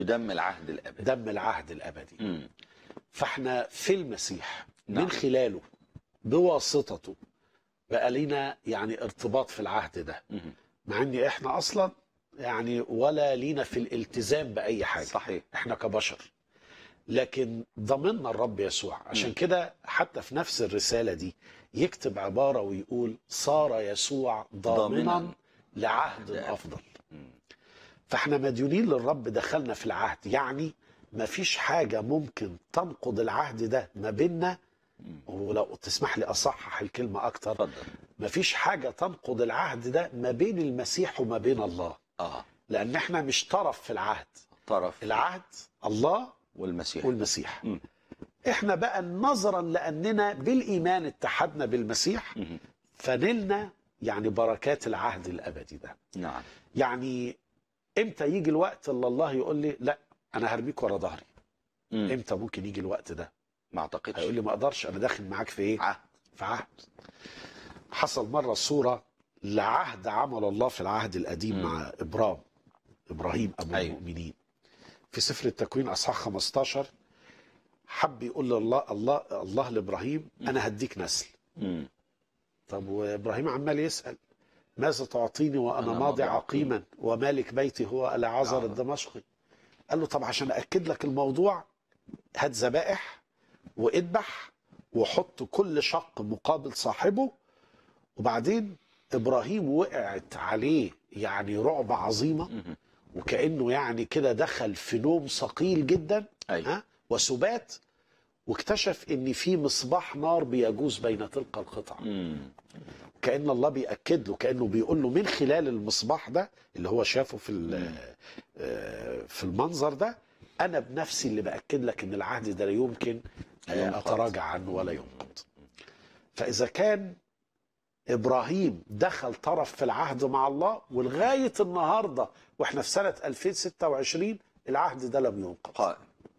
بدم العهد الابدي دم العهد الابدي مم. فاحنا في المسيح نعم. من خلاله بواسطته بقى لينا يعني ارتباط في العهد ده مم. مع ان احنا اصلا يعني ولا لينا في الالتزام باي حاجه صحيح احنا كبشر لكن ضمننا الرب يسوع عشان مم. كده حتى في نفس الرساله دي يكتب عباره ويقول صار يسوع ضامنا ضامناً لعهد لعهد. افضل مم. فاحنا مديونين للرب دخلنا في العهد يعني ما فيش حاجه ممكن تنقض العهد ده ما بيننا مم. ولو تسمح لي اصحح الكلمه اكتر اتفضل ما فيش حاجه تنقض العهد ده ما بين المسيح وما بين الله اه لان احنا مش طرف في العهد طرف العهد الله والمسيح والمسيح مم. احنا بقى نظرا لاننا بالايمان اتحدنا بالمسيح مم. فنلنا يعني بركات العهد الابدي ده نعم يعني امتى يجي الوقت اللي الله يقول لي لا انا هرميك ورا ظهري مم. امتى ممكن يجي الوقت ده ما اعتقدش هيقول لي ما اقدرش انا داخل معاك في ايه عهد في عهد حصل مره صوره لعهد عمل الله في العهد القديم مم. مع ابرام ابراهيم ابو أيوة. المؤمنين في سفر التكوين اصحاح 15 حب يقول لله الله الله لابراهيم انا هديك نسل مم. طب وابراهيم عمال يسال ماذا تعطيني وانا أنا ماضي ماضي عقيما ومالك بيتي هو العازر العازر. الدمشقي قال له طب عشان اكد لك الموضوع هات ذبائح واذبح وحط كل شق مقابل صاحبه وبعدين ابراهيم وقعت عليه يعني رعب عظيمه مم. وكانه يعني كده دخل في نوم ثقيل جدا ايوه ها وسبات واكتشف ان في مصباح نار بيجوز بين تلك القطع مم. كان الله بياكد له كانه بيقول له من خلال المصباح ده اللي هو شافه في ال- آه، في المنظر ده انا بنفسي اللي باكد لك ان العهد ده لا يمكن آه، ينقض. اتراجع عنه ولا ينقض فاذا كان ابراهيم دخل طرف في العهد مع الله ولغايه النهارده واحنا في سنه 2026 العهد ده لم ينقض قائم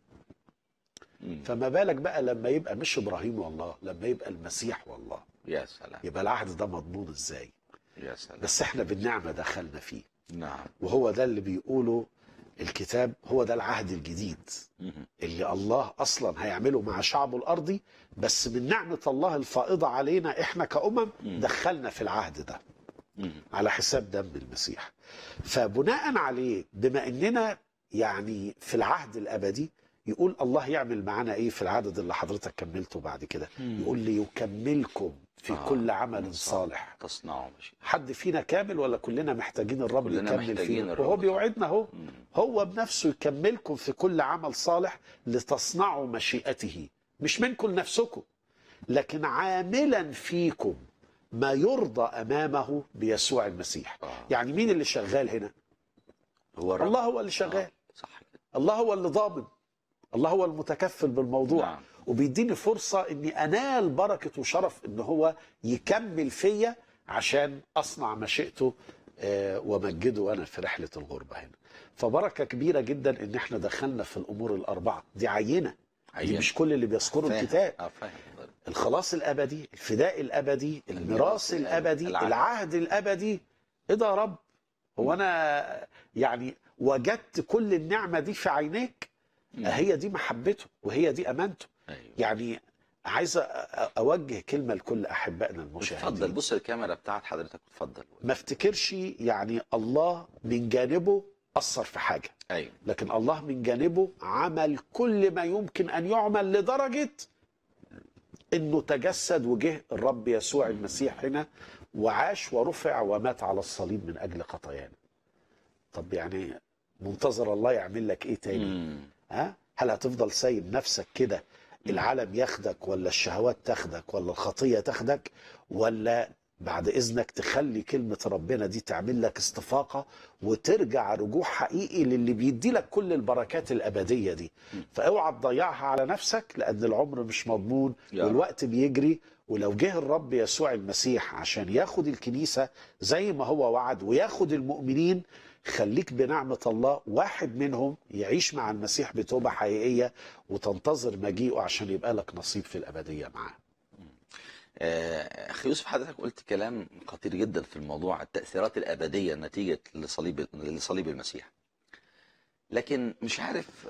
مم. فما بالك بقى لما يبقى مش ابراهيم والله لما يبقى المسيح والله يا سلام يبقى العهد ده مضمون ازاي يا سلام بس احنا بالنعمه دخلنا فيه نعم وهو ده اللي بيقوله الكتاب هو ده العهد الجديد مم. اللي الله اصلا هيعمله مع شعبه الارضي بس من نعمه الله الفائضه علينا احنا كامم مم. دخلنا في العهد ده مم. على حساب دم المسيح فبناء عليه بما اننا يعني في العهد الابدي يقول الله يعمل معانا ايه في العدد اللي حضرتك كملته بعد كده مم. يقول لي يكملكم في آه. كل عمل صالح تصنعوا مشي حد فينا كامل ولا كلنا محتاجين الرب كلنا يكمل محتاجين فينا الرب. وهو بيوعدنا اهو مم. هو بنفسه يكملكم في كل عمل صالح لتصنعوا مشيئته مش منكم لنفسكم لكن عاملا فيكم ما يرضى امامه بيسوع المسيح آه. يعني مين اللي شغال هنا هو الرب الله هو اللي شغال آه. صح كده الله هو اللي ضامن الله هو المتكفل بالموضوع نعم. وبيديني فرصة اني انال بركة وشرف ان هو يكمل فيا عشان اصنع مشيئته آه، ومجده انا في رحلة الغربة هنا فبركة كبيرة جدا ان احنا دخلنا في الامور الاربعة دي عينة دي عينة. مش كل اللي بيذكروا فاهم. الكتاب اه فاهم الخلاص الابدي الفداء الابدي الميراث الميراث الأبدي، الابدي العهد. العهد الابدي ايه ده يا رب هو انا يعني وجدت كل النعمه دي في عينيك مم. هي دي محبته وهي دي امانته ايوه يعني عايز أ- أ- اوجه كلمه لكل احبائنا اتفضل المشاهدين بص الكاميرا بتاعت حضرتك اتفضل ما افتكرش يعني الله من جانبه اثر في حاجه ايوه لكن الله من جانبه عمل كل ما يمكن ان يعمل لدرجه انه تجسد وجه الرب يسوع المسيح هنا وعاش ورفع ومات على الصليب من اجل خطايانا. طب يعني منتظر الله يعمل لك ايه تاني؟ مم. ها؟ هل هتفضل سايب نفسك كده العالم ياخدك ولا الشهوات تاخدك ولا الخطيه تاخدك ولا بعد اذنك تخلي كلمه ربنا دي تعمل لك استفاقه وترجع رجوع حقيقي للي بيدي لك كل البركات الابديه دي فاوعى تضيعها على نفسك لان العمر مش مضمون يا رب. والوقت بيجري ولو جه الرب يسوع المسيح عشان ياخد الكنيسه زي ما هو وعد وياخد المؤمنين خليك بنعمة الله واحد منهم يعيش مع المسيح بتوبة حقيقية وتنتظر مجيئه عشان يبقى لك نصيب في الأبدية معاه آه، اخي يوسف حضرتك قلت كلام خطير جدا في الموضوع التاثيرات الابديه نتيجه لصليب لصليب المسيح لكن مش عارف